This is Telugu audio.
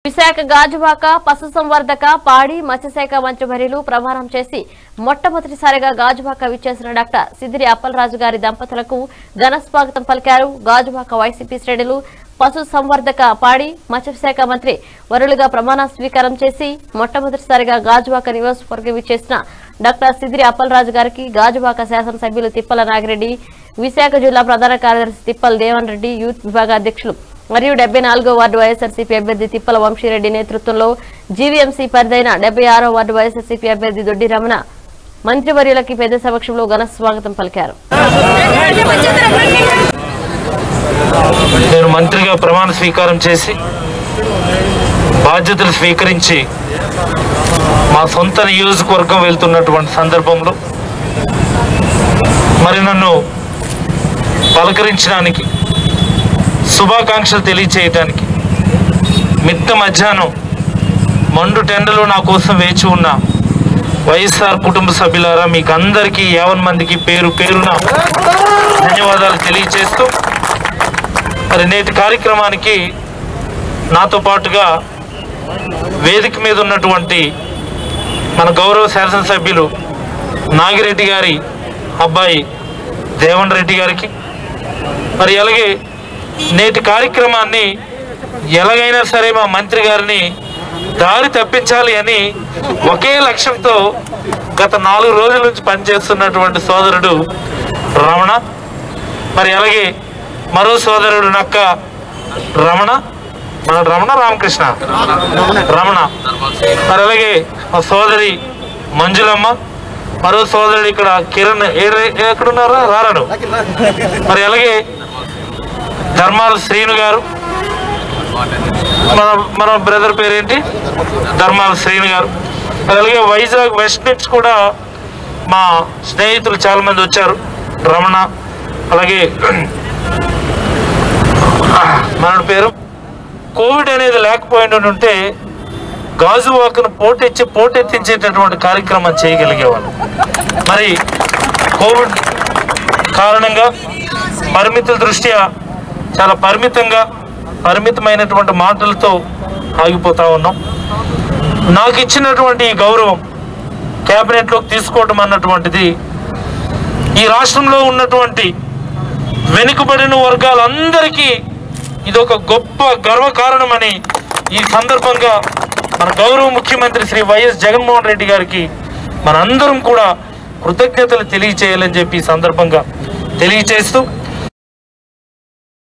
విశాఖ గాజువాక పశుసంవర్ధక పాడి మత్స్యశాఖ మంత్రివర్యులు ప్రమాణం చేసి మొట్టమొదటిసారిగా గాజువాక విచ్చేసిన డాక్టర్ సిద్దిరి అప్పలరాజు గారి దంపతులకు ఘన స్వాగతం పలికారు గాజువాక వైసీపీ శ్రేణులు పశు సంవర్ధక పాడి మత్స్యశాఖ మంత్రి వరులుగా ప్రమాణ స్వీకారం చేసి మొట్టమొదటిసారిగా గాజువాక నియోజకవర్గం విచ్చేసిన డాక్టర్ సిద్దిరి అప్పలరాజు గారికి గాజువాక శాసనసభ్యులు తిప్పల నాగిరెడ్డి విశాఖ జిల్లా ప్రధాన కార్యదర్శి తిప్పల దేవన్ రెడ్డి యూత్ విభాగ అధ్యక్షులు మరియు డెబ్బై నాలుగో వార్డు వైఎస్ఆర్సీపీ అభ్యర్థి తిప్పల వంశీరెడ్డి నేతృత్వంలో జీవీఎంసీ పరిధైన డెబ్బై ఆరో వార్డు వైఎస్ఆర్సీపీ అభ్యర్థి దొడ్డి రమణ మంత్రివర్యులకి పెద్ద సమక్షంలో ఘన స్వాగతం పలికారు నేను మంత్రిగా ప్రమాణ స్వీకారం చేసి బాధ్యతలు స్వీకరించి మా సొంత నియోజకవర్గం వెళ్తున్నటువంటి సందర్భంలో మరి నన్ను పలకరించడానికి శుభాకాంక్షలు తెలియచేయటానికి మిట్ట మధ్యాహ్నం మండు టెండలో నా కోసం వేచి ఉన్న వైఎస్ఆర్ కుటుంబ సభ్యులారా మీకు అందరికీ యావన్ మందికి పేరు పేరున ధన్యవాదాలు తెలియచేస్తూ మరి నేటి కార్యక్రమానికి నాతో పాటుగా వేదిక మీద ఉన్నటువంటి మన గౌరవ శాసనసభ్యులు నాగిరెడ్డి గారి అబ్బాయి దేవన్ రెడ్డి గారికి మరి అలాగే నేటి కార్యక్రమాన్ని ఎలాగైనా సరే మా మంత్రి గారిని దారి తప్పించాలి అని ఒకే లక్ష్యంతో గత నాలుగు రోజుల నుంచి పనిచేస్తున్నటువంటి సోదరుడు రమణ మరి అలాగే మరో సోదరుడు నక్క రమణ మన రమణ రామకృష్ణ రమణ మరి అలాగే మా సోదరి మంజులమ్మ మరో సోదరుడు ఇక్కడ కిరణ్ ఏ- ఎక్కడున్నారా రారడు మరి అలాగే ధర్మాల శ్రీను గారు మన మన బ్రదర్ పేరేంటి ధర్మాల శ్రీను గారు మరి అలాగే వైజాగ్ వెస్ట్ నుంచి కూడా మా స్నేహితులు చాలా మంది వచ్చారు రమణ అలాగే మన పేరు కోవిడ్ అనేది లేకపోయిన ఉంటే గాజు వాకను పోటెచ్చి పోటెత్తించేటటువంటి కార్యక్రమం చేయగలిగేవాళ్ళు మరి కోవిడ్ కారణంగా పరిమితుల దృష్ట్యా చాలా పరిమితంగా పరిమితమైనటువంటి మాటలతో ఆగిపోతా ఉన్నాం నాకు ఇచ్చినటువంటి ఈ గౌరవం క్యాబినెట్లోకి తీసుకోవడం అన్నటువంటిది ఈ రాష్ట్రంలో ఉన్నటువంటి వెనుకబడిన వర్గాలందరికీ ఇది ఒక గొప్ప గర్వకారణమని ఈ సందర్భంగా మన గౌరవ ముఖ్యమంత్రి శ్రీ వైఎస్ జగన్మోహన్ రెడ్డి గారికి మనందరం కూడా కృతజ్ఞతలు తెలియచేయాలని చెప్పి ఈ సందర్భంగా తెలియచేస్తూ